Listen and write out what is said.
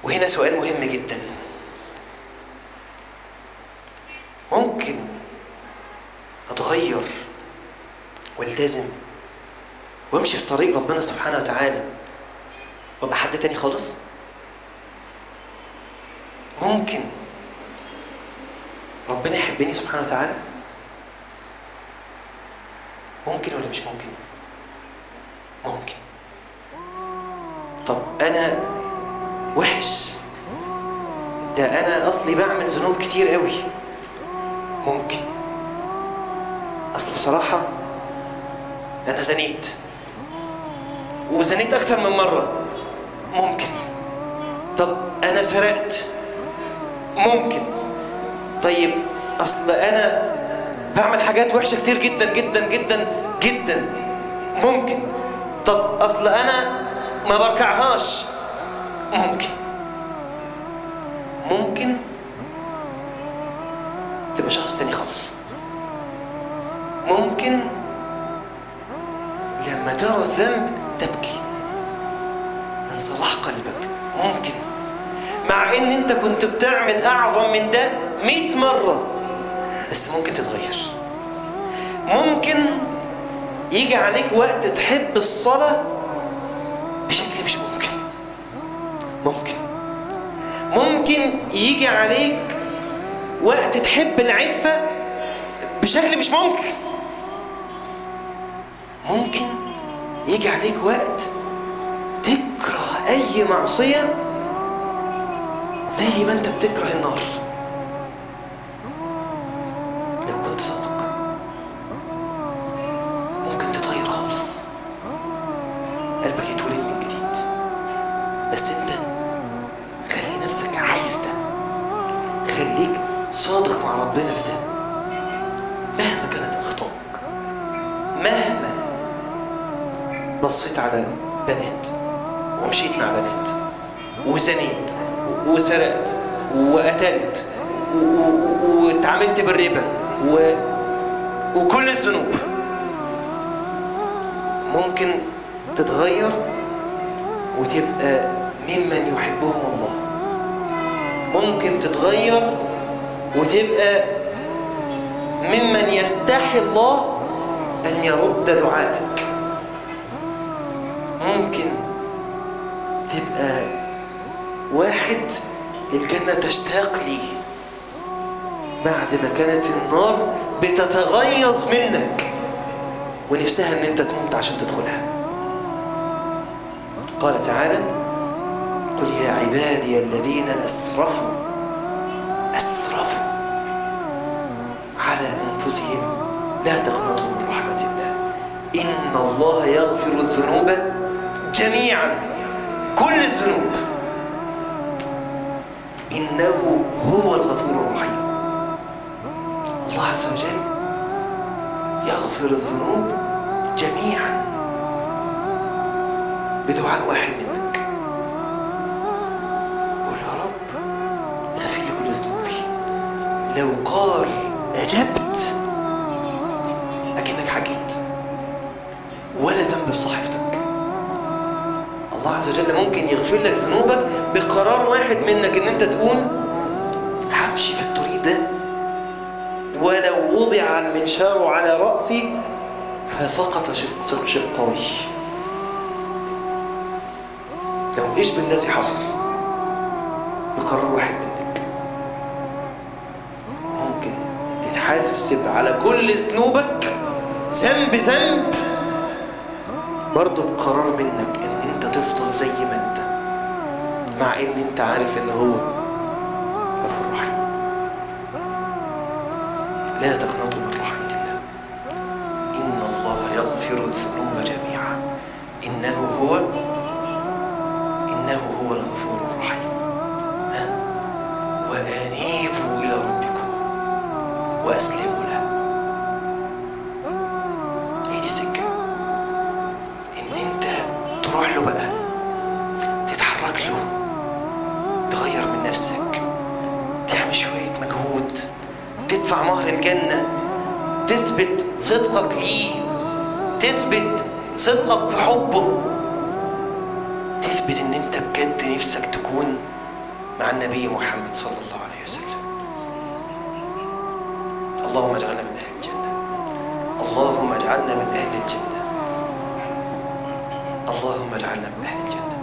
وهنا سؤال مهم جدا ممكن اتغير والتزم وامشي في طريق ربنا سبحانه وتعالى وابقى حد تاني خالص ممكن ربنا يحبني سبحانه وتعالى ممكن ولا مش ممكن ممكن طب انا وحش ده انا اصلي بعمل ذنوب كتير قوي ممكن اصل بصراحة انا زنيت وزنيت اكتر من مرة ممكن طب انا سرقت ممكن طيب اصل انا بعمل حاجات وحشة كتير جدا جدا جدا جدا ممكن طب اصل انا ما بركعهاش ممكن ممكن تبقى شخص تاني خالص ممكن لما ترى الذنب تبكي من صلاح قلبك ممكن مع ان انت كنت بتعمل اعظم من ده مئة مرة بس ممكن تتغير ممكن يجي عليك وقت تحب الصلاة بشكل مش ممكن ممكن ممكن يجي عليك وقت تحب العفة بشكل مش ممكن ممكن يجي عليك وقت تكره اي معصية زي ما انت بتكره النار لو كنت صادق ممكن تتغير خالص قلبك يتولد من جديد بس انت خلي نفسك عايز ده خليك صادق مع ربنا في ده مهما كانت اخطائك مهما بصيت على بنات ومشيت مع بنات وزنيت وسرقت وقتلت واتعاملت بالربا و... وكل الذنوب ممكن تتغير وتبقى ممن يحبهم الله ممكن تتغير وتبقى ممن يستحي الله أن يرد دعائك ممكن تبقى واحد الجنة تشتاق ليه بعد ما كانت النار بتتغيظ منك ونفسها ان انت تموت عشان تدخلها قال تعالى قل يا عبادي الذين اسرفوا اسرفوا على انفسهم لا تقنطوا من رحمة الله ان الله يغفر الذنوب جميعا كل الذنوب انه هو الغفور الرحيم الله عز وجل يغفر الذنوب جميعا بدعاء واحد منك قول يا رب اغفر لي كل ذنوبي لو قال اجبت اكنك حكيت ولا ذنب في صاحبتك الله عز وجل ممكن يغفر لك ذنوبك بقرار واحد منك ان انت تقول همشي في الطريق ده ولو وضع المنشار على رأسي فسقط شقاي لو ايش بالذي حصل بقرار واحد منك ممكن تتحاسب على كل ذنوبك ذنب ذنب برضه بقرار منك ان انت تفضل زي ما انت مع ان انت عارف ان هو غفور رحيم لا تقنطوا من رحمة الله إن الله يغفر الذنوب جميعا إنه هو إنه هو الغفور الرحيم ها؟ وأنيبوا إلى ربكم وأسلموا له هي دي السكة إن أنت تروح له بقى تتحرك له تغير من نفسك تعمل شوية مجهود تدفع مهر الجنة تثبت صدقك ليه تثبت صدقك في حبه تثبت ان انت بجد نفسك تكون مع النبي محمد صلى الله عليه وسلم اللهم اجعلنا من أهل الجنة اللهم اجعلنا من أهل الجنة اللهم اجعلنا من أهل الجنة